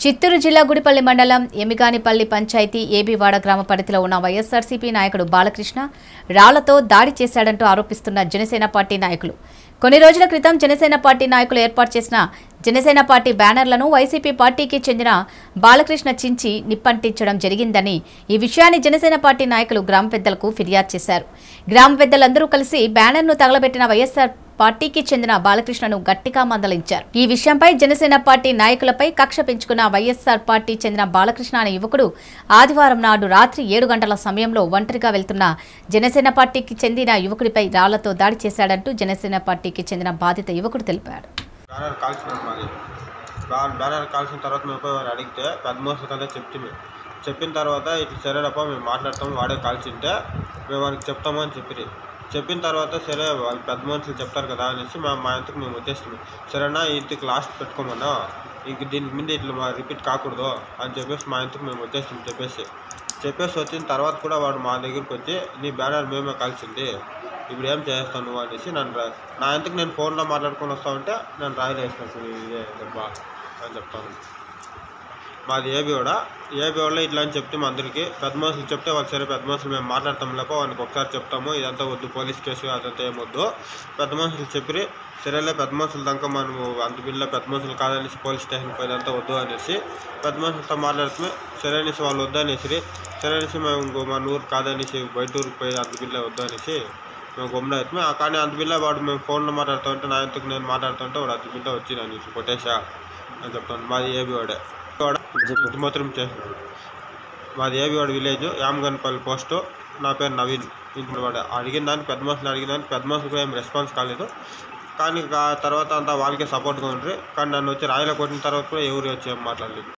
చిత్తూరు జిల్లా గుడిపల్లి మండలం ఎమిగానిపల్లి పంచాయతీ ఏబీవాడ గ్రామ పరిధిలో ఉన్న వైఎస్ఆర్సీపీ నాయకుడు బాలకృష్ణ రాళ్లతో దాడి చేశాడంటూ ఆరోపిస్తున్న జనసేన పార్టీ నాయకులు కొన్ని రోజుల క్రితం జనసేన పార్టీ నాయకులు ఏర్పాటు చేసిన జనసేన పార్టీ బ్యానర్లను వైసీపీ పార్టీకి చెందిన బాలకృష్ణ చించి నిప్పంటించడం జరిగిందని ఈ విషయాన్ని జనసేన పార్టీ నాయకులు గ్రామ పెద్దలకు ఫిర్యాదు చేశారు గ్రామ పెద్దలందరూ కలిసి బ్యానర్ను తగలబెట్టిన వైఎస్ఆర్ పార్టీకి చెందిన బాలకృష్ణను గట్టిగా మందలించారు ఈ విషయంపై జనసేన పార్టీ నాయకులపై కక్ష పెంచుకున్న వైఎస్ఆర్ పార్టీ చెందిన బాలకృష్ణ అనే యువకుడు ఆదివారం నాడు రాత్రి ఏడు గంటల సమయంలో ఒంటరిగా వెళ్తున్న జనసేన పార్టీకి చెందిన యువకుడిపై రాళ్లతో దాడి చేశాడంటూ జనసేన పార్టీకి చెందిన బాధిత యువకుడు తెలిపాడు బ్యానర్ కాల్చినాం మాది బా- బ్యానర్ కాల్చిన తర్వాత మేము పోయి వాడిని అడిగితే పెద్ద మోసం కదా చెప్తే చెప్పిన తర్వాత ఇట్లా సరేనప్ప మేము మాట్లాడతాం వాడే కాల్చింటే మేము వానికి చెప్తాము అని చెప్పి చెప్పిన తర్వాత సరే వాళ్ళు పెద్ద మనుషులు చెప్తారు కదా అనేసి మా మా ఇంటికి మేము వచ్చేస్తాము సరేనా ఇంటికి లాస్ట్ పెట్టుకోమన్నా ఇంక దీనికి ముందు ఇట్లా మా రిపీట్ కాకూడదు అని చెప్పేసి మా ఇంటికి మేము వచ్చేస్తాం చెప్పేసి చెప్పేసి వచ్చిన తర్వాత కూడా వాడు మా దగ్గరికి వచ్చి నీ బ్యానర్ మేమే కాల్చింది ఇప్పుడు ఏం చేస్తాను నువ్వు అనేసి నన్ను రా నా ఇంటికి నేను ఫోన్లో మాట్లాడుకొని వస్తా ఉంటే నన్ను రాయలు వేసినాను ఇదే దెబ్బ అని చెప్తాను మాది ఏబీ కూడా ఏబీ వాళ్ళు ఇట్లా అని చెప్తే మా అందరికీ పెద్ద మనుషులు చెప్తే వాళ్ళు సరే పెద్ద మనుషులు మేము మాట్లాడతాం లేక వానికి ఒకసారి చెప్తాము ఇదంతా వద్దు పోలీస్ కేసు అదంతా ఏం వద్దు పెద్ద మనుషులు చెప్పి సరేలే పెద్ద మనుషుల దాకా మనము అంత బిల్ల పెద్ద మనుషులు కాదనేసి పోలీస్ స్టేషన్కి పోయేదంతా వద్దు అనేసి పెద్ద మనుషులతో మాట్లాడుతూ సరే అనేసి వాళ్ళు వద్దు అనేసి సరే అనేసి మేము ఇంకో మన ఊరు కాదనేసి బయట ఊరికి పోయి అంత బిల్ల వద్దు అనేసి మేము గమ్మున అవుతాము కానీ అంత బిల్ల వాడు మేము ఫోన్లో మాట్లాడుతూ ఉంటే నా ఇంటికి నేను మాట్లాడుతుంటే వాడు అంత బిల్ల వచ్చి నన్ను ఇట్లా కొట్టేసా అని చెప్తాను మాది ఏబీ వాడే వాడ ఇది మాత్రం చేసినాడు మాది ఏబీ వాడు విలేజ్ యామగన్పల్లి పోస్టు నా పేరు నవీన్ ఇప్పుడు వాడు అడిగిన దానికి పెద్ద మనుషులు అడిగిన దానికి పెద్ద మనుషులు కూడా ఏం రెస్పాన్స్ కాలేదు కానీ ఆ తర్వాత అంతా వాళ్ళకే సపోర్ట్గా ఉంటారు కానీ నన్ను వచ్చి రాయిలో కొట్టిన తర్వాత కూడా ఎవరు వచ్చి ఏం మాట్లాడలేదు